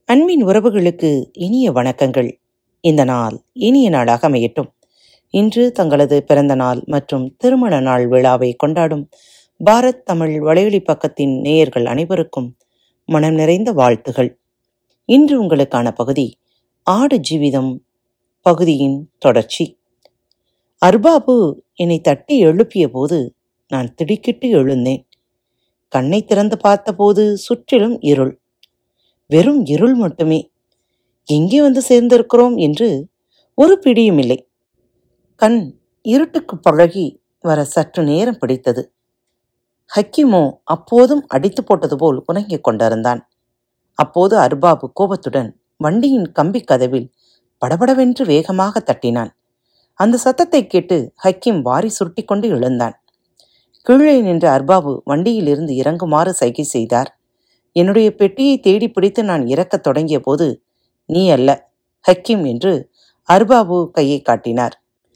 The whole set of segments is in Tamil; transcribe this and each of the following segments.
அன்பின் உறவுகளுக்கு இனிய வணக்கங்கள் இந்த நாள் இனிய நாளாக அமையட்டும் இன்று தங்களது பிறந்த நாள் மற்றும் திருமண நாள் விழாவை கொண்டாடும் பாரத் தமிழ் வலையொலி பக்கத்தின் நேயர்கள் அனைவருக்கும் மனம் நிறைந்த வாழ்த்துகள் இன்று உங்களுக்கான பகுதி ஆடு ஜீவிதம் பகுதியின் தொடர்ச்சி அர்பாபு என்னை தட்டி எழுப்பிய போது நான் திடுக்கிட்டு எழுந்தேன் கண்ணை திறந்து பார்த்தபோது சுற்றிலும் இருள் வெறும் இருள் மட்டுமே எங்கே வந்து சேர்ந்திருக்கிறோம் என்று ஒரு பிடியும் இல்லை கண் இருட்டுக்கு பழகி வர சற்று நேரம் பிடித்தது ஹக்கிமோ அப்போதும் அடித்து போட்டது போல் உறங்கிக் கொண்டிருந்தான் அப்போது அர்பாபு கோபத்துடன் வண்டியின் கம்பி கதவில் படபடவென்று வேகமாக தட்டினான் அந்த சத்தத்தை கேட்டு ஹக்கீம் வாரி சுருட்டிக்கொண்டு எழுந்தான் கீழே நின்ற அர்பாபு வண்டியிலிருந்து இறங்குமாறு சைகை செய்தார் என்னுடைய பெட்டியை தேடி பிடித்து நான் இறக்கத் தொடங்கிய போது நீ அல்ல ஹக்கீம் என்று அர்பாபு கையை காட்டினார்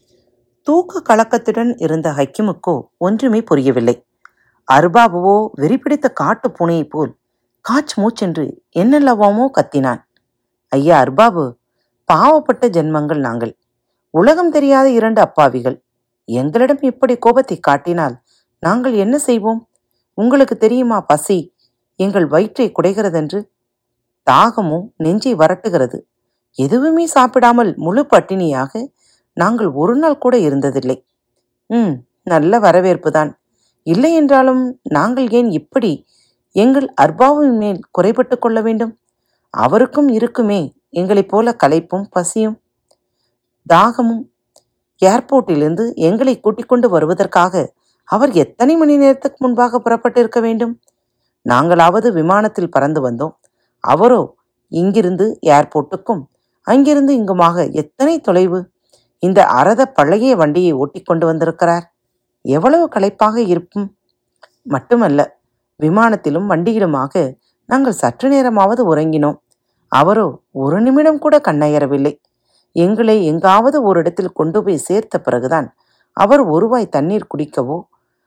தூக்க கலக்கத்துடன் இருந்த ஹக்கிமுக்கோ ஒன்றுமே புரியவில்லை அர்பாபுவோ வெறிபிடித்த காட்டு பூனையைப் போல் காச் மூச்சென்று என்னெல்லவாமோ கத்தினான் ஐயா அர்பாபு பாவப்பட்ட ஜென்மங்கள் நாங்கள் உலகம் தெரியாத இரண்டு அப்பாவிகள் எங்களிடம் இப்படி கோபத்தை காட்டினால் நாங்கள் என்ன செய்வோம் உங்களுக்கு தெரியுமா பசி எங்கள் வயிற்றை குடைகிறதென்று தாகமும் நெஞ்சை வரட்டுகிறது எதுவுமே சாப்பிடாமல் முழு பட்டினியாக நாங்கள் ஒரு நாள் கூட இருந்ததில்லை ம் நல்ல வரவேற்புதான் இல்லை என்றாலும் நாங்கள் ஏன் இப்படி எங்கள் அர்பாவின் மேல் குறைபட்டு கொள்ள வேண்டும் அவருக்கும் இருக்குமே எங்களைப் போல களைப்பும் பசியும் தாகமும் ஏர்போர்ட்டிலிருந்து எங்களை கூட்டிக் கொண்டு வருவதற்காக அவர் எத்தனை மணி நேரத்துக்கு முன்பாக புறப்பட்டிருக்க வேண்டும் நாங்களாவது விமானத்தில் பறந்து வந்தோம் அவரோ இங்கிருந்து ஏர்போர்ட்டுக்கும் அங்கிருந்து இங்குமாக எத்தனை தொலைவு இந்த அரத பழைய வண்டியை ஓட்டிக் கொண்டு வந்திருக்கிறார் எவ்வளவு களைப்பாக இருக்கும் மட்டுமல்ல விமானத்திலும் வண்டியிலுமாக நாங்கள் சற்று நேரமாவது உறங்கினோம் அவரோ ஒரு நிமிடம் கூட கண்ணயரவில்லை எங்களை எங்காவது ஒரு இடத்தில் கொண்டு போய் சேர்த்த பிறகுதான் அவர் ஒருவாய் தண்ணீர் குடிக்கவோ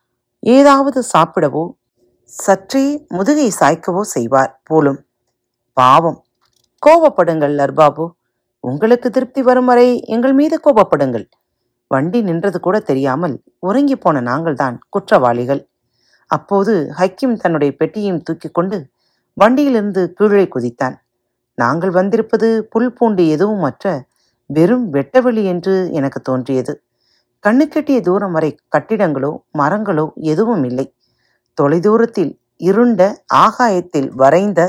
ஏதாவது சாப்பிடவோ சற்றே முதுகை சாய்க்கவோ செய்வார் போலும் பாவம் கோபப்படுங்கள் அர்பாபு உங்களுக்கு திருப்தி வரும் வரை எங்கள் மீது கோபப்படுங்கள் வண்டி நின்றது கூட தெரியாமல் உறங்கி போன நாங்கள்தான் குற்றவாளிகள் அப்போது ஹக்கீம் தன்னுடைய பெட்டியையும் தூக்கி கொண்டு வண்டியிலிருந்து கீழே குதித்தான் நாங்கள் வந்திருப்பது புல் பூண்டு எதுவும் மற்ற வெறும் வெட்டவெளி என்று எனக்கு தோன்றியது கண்ணுக்கெட்டிய தூரம் வரை கட்டிடங்களோ மரங்களோ எதுவும் இல்லை தொலைதூரத்தில் இருண்ட ஆகாயத்தில் வரைந்த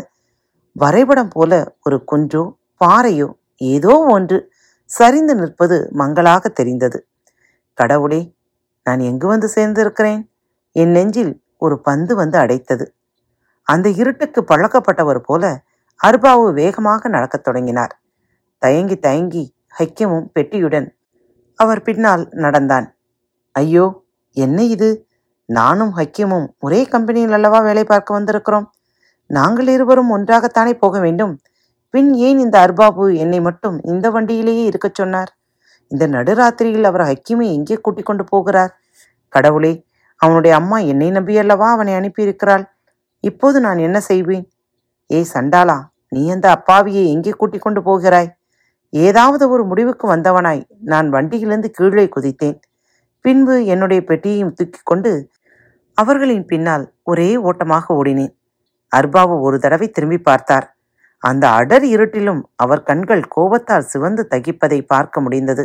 வரைபடம் போல ஒரு குன்றோ பாறையோ ஏதோ ஒன்று சரிந்து நிற்பது மங்களாக தெரிந்தது கடவுளே நான் எங்கு வந்து சேர்ந்திருக்கிறேன் என் நெஞ்சில் ஒரு பந்து வந்து அடைத்தது அந்த இருட்டுக்கு பழக்கப்பட்டவர் போல அர்பாவு வேகமாக நடக்கத் தொடங்கினார் தயங்கி தயங்கி ஹக்கியமும் பெட்டியுடன் அவர் பின்னால் நடந்தான் ஐயோ என்ன இது நானும் ஹக்கியமும் ஒரே கம்பெனியில் அல்லவா வேலை பார்க்க வந்திருக்கிறோம் நாங்கள் இருவரும் ஒன்றாகத்தானே போக வேண்டும் பின் ஏன் இந்த அர்பாபு என்னை மட்டும் இந்த வண்டியிலேயே இருக்கச் சொன்னார் இந்த நடுராத்திரியில் அவர் ஹக்கிமை எங்கே கூட்டிக் கொண்டு போகிறார் கடவுளே அவனுடைய அம்மா என்னை நம்பியல்லவா அவனை அனுப்பியிருக்கிறாள் இப்போது நான் என்ன செய்வேன் ஏய் சண்டாளா நீ அந்த அப்பாவியை எங்கே கூட்டிக் கொண்டு போகிறாய் ஏதாவது ஒரு முடிவுக்கு வந்தவனாய் நான் வண்டியிலிருந்து கீழே குதித்தேன் பின்பு என்னுடைய பெட்டியையும் தூக்கி கொண்டு அவர்களின் பின்னால் ஒரே ஓட்டமாக ஓடினேன் அர்பாவு ஒரு தடவை திரும்பி பார்த்தார் அந்த அடர் இருட்டிலும் அவர் கண்கள் கோபத்தால் சிவந்து தகிப்பதை பார்க்க முடிந்தது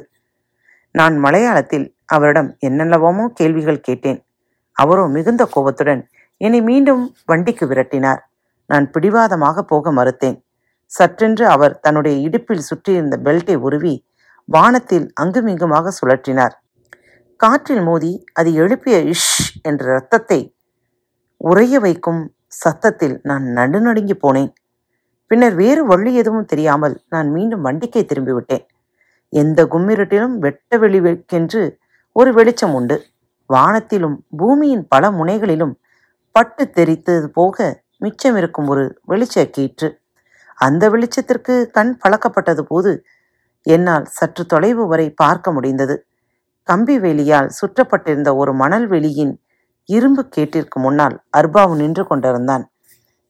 நான் மலையாளத்தில் அவரிடம் என்னென்னவோமோ கேள்விகள் கேட்டேன் அவரோ மிகுந்த கோபத்துடன் என்னை மீண்டும் வண்டிக்கு விரட்டினார் நான் பிடிவாதமாக போக மறுத்தேன் சற்றென்று அவர் தன்னுடைய இடுப்பில் சுற்றியிருந்த பெல்ட்டை உருவி வானத்தில் அங்குமிங்குமாக சுழற்றினார் காற்றில் மோதி அது எழுப்பிய இஷ் என்ற இரத்தத்தை உறைய வைக்கும் சத்தத்தில் நான் நடுநடுங்கி போனேன் பின்னர் வேறு வழி எதுவும் தெரியாமல் நான் மீண்டும் வண்டிக்கே திரும்பிவிட்டேன் எந்த கும்மிருட்டிலும் வெட்ட வெளிவெக்கென்று ஒரு வெளிச்சம் உண்டு வானத்திலும் பூமியின் பல முனைகளிலும் பட்டு தெரித்தது போக மிச்சம் இருக்கும் ஒரு வெளிச்ச கீற்று அந்த வெளிச்சத்திற்கு கண் பழக்கப்பட்டது போது என்னால் சற்று தொலைவு வரை பார்க்க முடிந்தது கம்பி வேலியால் சுற்றப்பட்டிருந்த ஒரு மணல் வெளியின் இரும்பு கேட்டிற்கு முன்னால் அர்பாவு நின்று கொண்டிருந்தான்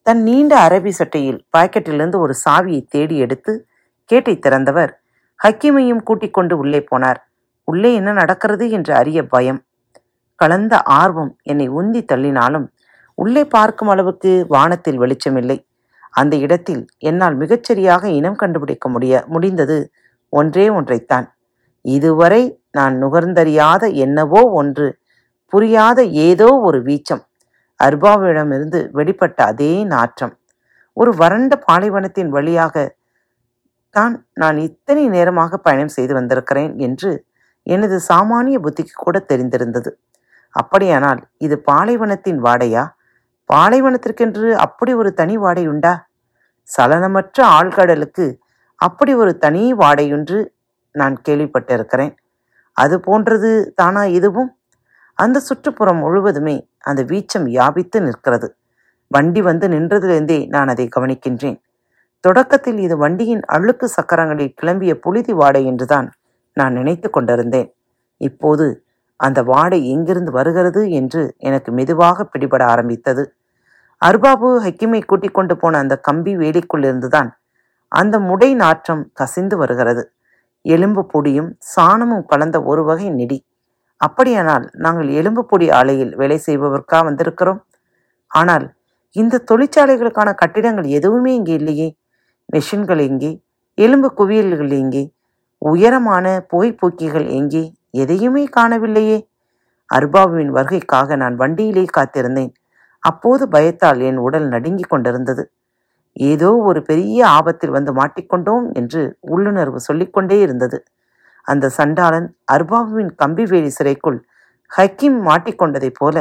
தன் நீண்ட அரபி சட்டையில் பாக்கெட்டிலிருந்து ஒரு சாவியை தேடி எடுத்து கேட்டை திறந்தவர் ஹக்கீமையும் கூட்டிக் கொண்டு உள்ளே போனார் உள்ளே என்ன நடக்கிறது என்று அறிய பயம் கலந்த ஆர்வம் என்னை உந்தி தள்ளினாலும் உள்ளே பார்க்கும் அளவுக்கு வானத்தில் வெளிச்சமில்லை அந்த இடத்தில் என்னால் மிகச்சரியாக இனம் கண்டுபிடிக்க முடிய முடிந்தது ஒன்றே ஒன்றைத்தான் இதுவரை நான் நுகர்ந்தறியாத என்னவோ ஒன்று புரியாத ஏதோ ஒரு வீச்சம் அர்பாவிடமிருந்து வெளிப்பட்ட அதே நாற்றம் ஒரு வறண்ட பாலைவனத்தின் வழியாக தான் நான் இத்தனை நேரமாக பயணம் செய்து வந்திருக்கிறேன் என்று எனது சாமானிய புத்திக்கு கூட தெரிந்திருந்தது அப்படியானால் இது பாலைவனத்தின் வாடையா பாலைவனத்திற்கென்று அப்படி ஒரு தனி வாடையுண்டா சலனமற்ற ஆழ்கடலுக்கு அப்படி ஒரு தனி வாடையொன்று நான் கேள்விப்பட்டிருக்கிறேன் அது போன்றது தானா இதுவும் அந்த சுற்றுப்புறம் முழுவதுமே அந்த வீச்சம் வியாபித்து நிற்கிறது வண்டி வந்து நின்றதிலிருந்தே நான் அதை கவனிக்கின்றேன் தொடக்கத்தில் இது வண்டியின் அழுக்கு சக்கரங்களில் கிளம்பிய புழுதி வாடை என்றுதான் நான் நினைத்து கொண்டிருந்தேன் இப்போது அந்த வாடை எங்கிருந்து வருகிறது என்று எனக்கு மெதுவாக பிடிபட ஆரம்பித்தது அர்பாபு ஹக்கிமை கூட்டிக் கொண்டு போன அந்த கம்பி வேலிக்குள்ளிருந்துதான் அந்த முடை நாற்றம் கசிந்து வருகிறது எலும்பு பொடியும் சாணமும் கலந்த ஒரு வகை நெடி அப்படியானால் நாங்கள் எலும்பு பொடி ஆலையில் வேலை செய்பவர்க்கா வந்திருக்கிறோம் ஆனால் இந்த தொழிற்சாலைகளுக்கான கட்டிடங்கள் எதுவுமே இங்கே இல்லையே மெஷின்கள் எங்கே எலும்பு குவியல்கள் எங்கே உயரமான புகைப்பூக்கிகள் எங்கே எதையுமே காணவில்லையே அர்பாபுவின் வருகைக்காக நான் வண்டியிலே காத்திருந்தேன் அப்போது பயத்தால் என் உடல் நடுங்கிக் கொண்டிருந்தது ஏதோ ஒரு பெரிய ஆபத்தில் வந்து மாட்டிக்கொண்டோம் என்று உள்ளுணர்வு சொல்லிக்கொண்டே இருந்தது அந்த சண்டாளன் அர்பாபுவின் கம்பி வேலி சிறைக்குள் ஹக்கீம் மாட்டிக்கொண்டதைப் போல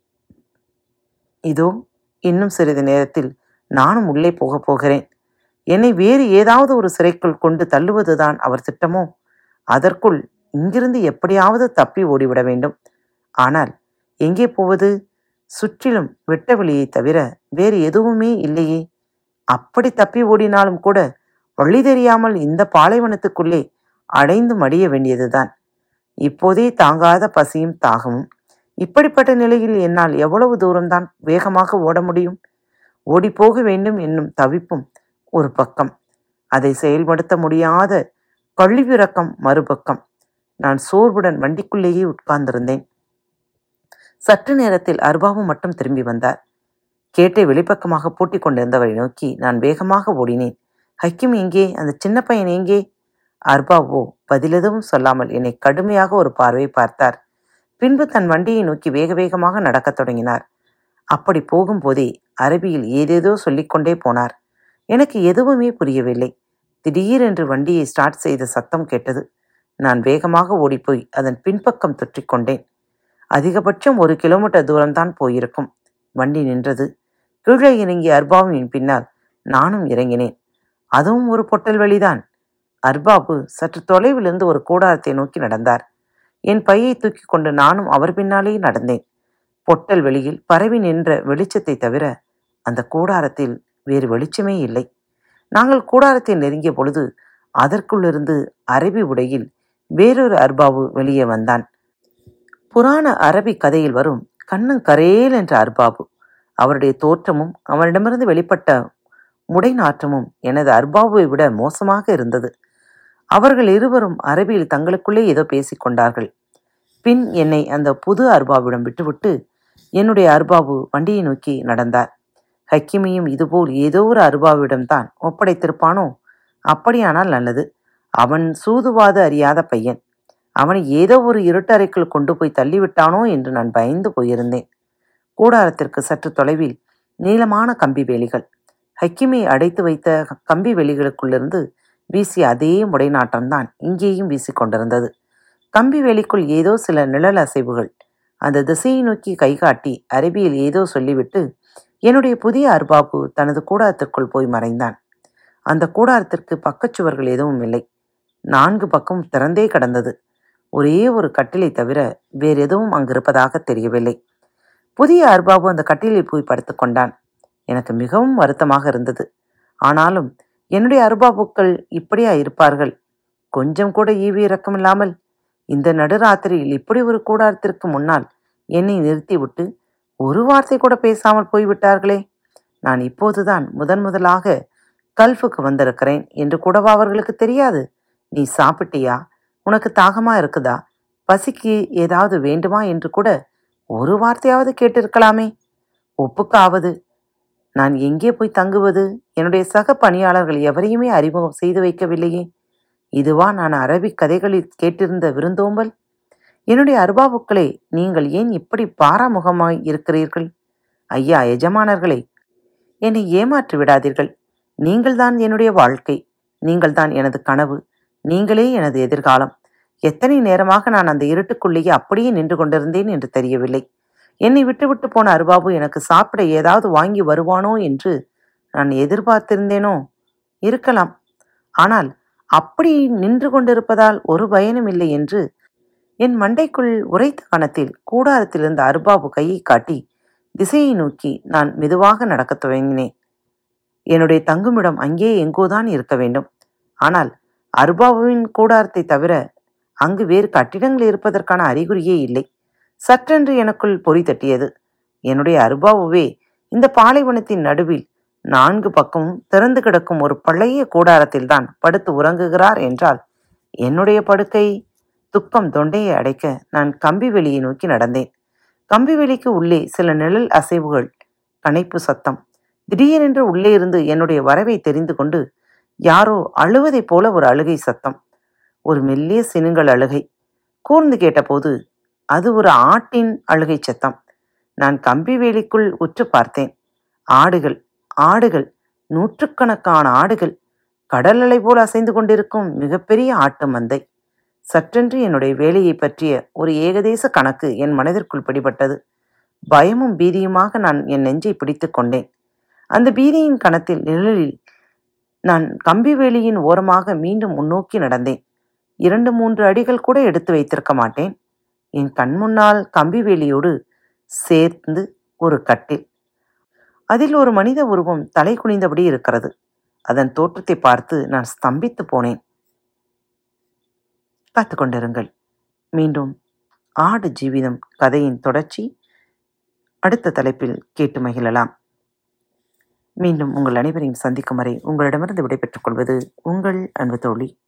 இதோ இன்னும் சிறிது நேரத்தில் நானும் உள்ளே போகப் போகிறேன் என்னை வேறு ஏதாவது ஒரு சிறைக்குள் கொண்டு தள்ளுவதுதான் அவர் திட்டமோ அதற்குள் இங்கிருந்து எப்படியாவது தப்பி ஓடிவிட வேண்டும் ஆனால் எங்கே போவது சுற்றிலும் வெட்ட வெளியை தவிர வேறு எதுவுமே இல்லையே அப்படி தப்பி ஓடினாலும் கூட வழி தெரியாமல் இந்த பாலைவனத்துக்குள்ளே அடைந்து மடிய வேண்டியதுதான் இப்போதே தாங்காத பசியும் தாகமும் இப்படிப்பட்ட நிலையில் என்னால் எவ்வளவு தூரம்தான் வேகமாக ஓட முடியும் ஓடிப்போக வேண்டும் என்னும் தவிப்பும் ஒரு பக்கம் அதை செயல்படுத்த முடியாத கழிவிறக்கம் மறுபக்கம் நான் சோர்வுடன் வண்டிக்குள்ளேயே உட்கார்ந்திருந்தேன் சற்று நேரத்தில் அர்பாபு மட்டும் திரும்பி வந்தார் கேட்டை வெளிப்பக்கமாக பூட்டிக் கொண்டிருந்தவரை நோக்கி நான் வேகமாக ஓடினேன் ஹக்கிம் எங்கே அந்த சின்ன பையன் எங்கே அர்பாவோ பதிலெதுவும் சொல்லாமல் என்னை கடுமையாக ஒரு பார்வை பார்த்தார் பின்பு தன் வண்டியை நோக்கி வேக வேகமாக நடக்கத் தொடங்கினார் அப்படி போகும்போதே அரபியில் ஏதேதோ சொல்லிக்கொண்டே போனார் எனக்கு எதுவுமே புரியவில்லை திடீரென்று வண்டியை ஸ்டார்ட் செய்த சத்தம் கேட்டது நான் வேகமாக ஓடிப்போய் அதன் பின்பக்கம் தொற்றிக்கொண்டேன் அதிகபட்சம் ஒரு கிலோமீட்டர் தூரம்தான் போயிருக்கும் வண்டி நின்றது கீழே இறங்கிய அர்பாவின் பின்னால் நானும் இறங்கினேன் அதுவும் ஒரு பொட்டல் வழிதான் அர்பாபு சற்று தொலைவிலிருந்து ஒரு கூடாரத்தை நோக்கி நடந்தார் என் பையை தூக்கி கொண்டு நானும் அவர் பின்னாலே நடந்தேன் பொட்டல் வெளியில் பரவி நின்ற வெளிச்சத்தை தவிர அந்த கூடாரத்தில் வேறு வெளிச்சமே இல்லை நாங்கள் கூடாரத்தை நெருங்கிய பொழுது அதற்குள்ளிருந்து அரபி உடையில் வேறொரு அர்பாவு வெளியே வந்தான் புராண அரபி கதையில் வரும் கண்ணங்கரேல் என்ற அர்பாபு அவருடைய தோற்றமும் அவரிடமிருந்து வெளிப்பட்ட முடை நாற்றமும் எனது அர்பாபுவை விட மோசமாக இருந்தது அவர்கள் இருவரும் அரபியில் தங்களுக்குள்ளே ஏதோ பேசிக் கொண்டார்கள் பின் என்னை அந்த புது அர்பாவிடம் விட்டுவிட்டு என்னுடைய அர்பாபு வண்டியை நோக்கி நடந்தார் ஹக்கிமையும் இதுபோல் ஏதோ ஒரு அருபாவிடம்தான் ஒப்படைத்திருப்பானோ அப்படியானால் நல்லது அவன் சூதுவாது அறியாத பையன் அவனை ஏதோ ஒரு இருட்டறைக்குள் கொண்டு போய் தள்ளிவிட்டானோ என்று நான் பயந்து போயிருந்தேன் கூடாரத்திற்கு சற்று தொலைவில் நீளமான கம்பி வேலிகள் ஹக்கிமை அடைத்து வைத்த கம்பி வேலிகளுக்குள்ளிருந்து வீசிய அதே முடைநாட்டம்தான் இங்கேயும் வீசிக்கொண்டிருந்தது கம்பி வேலிக்குள் ஏதோ சில நிழல் அசைவுகள் அந்த திசையை நோக்கி கைகாட்டி அரபியில் ஏதோ சொல்லிவிட்டு என்னுடைய புதிய அர்பாபு தனது கூடாரத்திற்குள் போய் மறைந்தான் அந்த கூடாரத்திற்கு பக்கச்சுவர்கள் எதுவும் இல்லை நான்கு பக்கம் திறந்தே கடந்தது ஒரே ஒரு கட்டிலை தவிர வேறு எதுவும் அங்கிருப்பதாக தெரியவில்லை புதிய அர்பாபு அந்த கட்டிலில் போய் படுத்துக்கொண்டான் எனக்கு மிகவும் வருத்தமாக இருந்தது ஆனாலும் என்னுடைய அருபாபுக்கள் இப்படியா இருப்பார்கள் கொஞ்சம் கூட ஈவி இறக்கமில்லாமல் இந்த நடுராத்திரியில் இப்படி ஒரு கூடாரத்திற்கு முன்னால் என்னை நிறுத்திவிட்டு ஒரு வார்த்தை கூட பேசாமல் போய்விட்டார்களே நான் இப்போதுதான் முதன் முதலாக கல்ஃபுக்கு வந்திருக்கிறேன் என்று கூடவா அவர்களுக்கு தெரியாது நீ சாப்பிட்டியா உனக்கு தாகமா இருக்குதா பசிக்கு ஏதாவது வேண்டுமா என்று கூட ஒரு வார்த்தையாவது கேட்டிருக்கலாமே ஒப்புக்காவது நான் எங்கே போய் தங்குவது என்னுடைய சக பணியாளர்கள் எவரையுமே அறிமுகம் செய்து வைக்கவில்லையே இதுவா நான் அரபிக் கதைகளில் கேட்டிருந்த விருந்தோம்பல் என்னுடைய அருபாவுக்களே நீங்கள் ஏன் இப்படி பாராமுகமாய் இருக்கிறீர்கள் ஐயா எஜமானர்களே என்னை ஏமாற்றி விடாதீர்கள் நீங்கள்தான் என்னுடைய வாழ்க்கை நீங்கள்தான் எனது கனவு நீங்களே எனது எதிர்காலம் எத்தனை நேரமாக நான் அந்த இருட்டுக்குள்ளேயே அப்படியே நின்று கொண்டிருந்தேன் என்று தெரியவில்லை என்னை விட்டுவிட்டு போன அருபாபு எனக்கு சாப்பிட ஏதாவது வாங்கி வருவானோ என்று நான் எதிர்பார்த்திருந்தேனோ இருக்கலாம் ஆனால் அப்படி நின்று கொண்டிருப்பதால் ஒரு பயனும் இல்லை என்று என் மண்டைக்குள் உரைத்த கணத்தில் கூடாரத்தில் இருந்த அருபாபு கையை காட்டி திசையை நோக்கி நான் மெதுவாக நடக்கத் துவங்கினேன் என்னுடைய தங்குமிடம் அங்கே எங்கோதான் இருக்க வேண்டும் ஆனால் அருபாபுவின் கூடாரத்தை தவிர அங்கு வேறு கட்டிடங்கள் இருப்பதற்கான அறிகுறியே இல்லை சற்றென்று எனக்குள் பொறி தட்டியது என்னுடைய அருபாவுவே இந்த பாலைவனத்தின் நடுவில் நான்கு பக்கமும் திறந்து கிடக்கும் ஒரு பழைய கூடாரத்தில்தான் படுத்து உறங்குகிறார் என்றால் என்னுடைய படுக்கை துக்கம் தொண்டையை அடைக்க நான் கம்பி வெளியை நோக்கி நடந்தேன் கம்பி வெளிக்கு உள்ளே சில நிழல் அசைவுகள் கனைப்பு சத்தம் திடீரென்று உள்ளே இருந்து என்னுடைய வரவை தெரிந்து கொண்டு யாரோ அழுவதைப் போல ஒரு அழுகை சத்தம் ஒரு மெல்லிய சினுங்கள் அழுகை கூர்ந்து கேட்டபோது அது ஒரு ஆட்டின் அழுகை சத்தம் நான் கம்பி வேலிக்குள் உற்று பார்த்தேன் ஆடுகள் ஆடுகள் நூற்றுக்கணக்கான ஆடுகள் கடல் அலை போல் அசைந்து கொண்டிருக்கும் மிகப்பெரிய ஆட்டு மந்தை சற்றென்று என்னுடைய வேலையை பற்றிய ஒரு ஏகதேச கணக்கு என் மனதிற்குள் பிடிபட்டது பயமும் பீதியுமாக நான் என் நெஞ்சை பிடித்துக் கொண்டேன் அந்த பீதியின் கணத்தில் நிழலில் நான் கம்பி வேலியின் ஓரமாக மீண்டும் முன்னோக்கி நடந்தேன் இரண்டு மூன்று அடிகள் கூட எடுத்து வைத்திருக்க மாட்டேன் என் கண் முன்னால் கம்பி வேலியோடு சேர்ந்து ஒரு கட்டில் அதில் ஒரு மனித உருவம் தலை குனிந்தபடி இருக்கிறது அதன் தோற்றத்தை பார்த்து நான் ஸ்தம்பித்து போனேன் காத்து கொண்டிருங்கள் மீண்டும் ஆடு ஜீவிதம் கதையின் தொடர்ச்சி அடுத்த தலைப்பில் கேட்டு மகிழலாம் மீண்டும் உங்கள் அனைவரையும் சந்திக்கும் வரை உங்களிடமிருந்து விடைபெற்றுக் கொள்வது உங்கள் அன்பு தோழி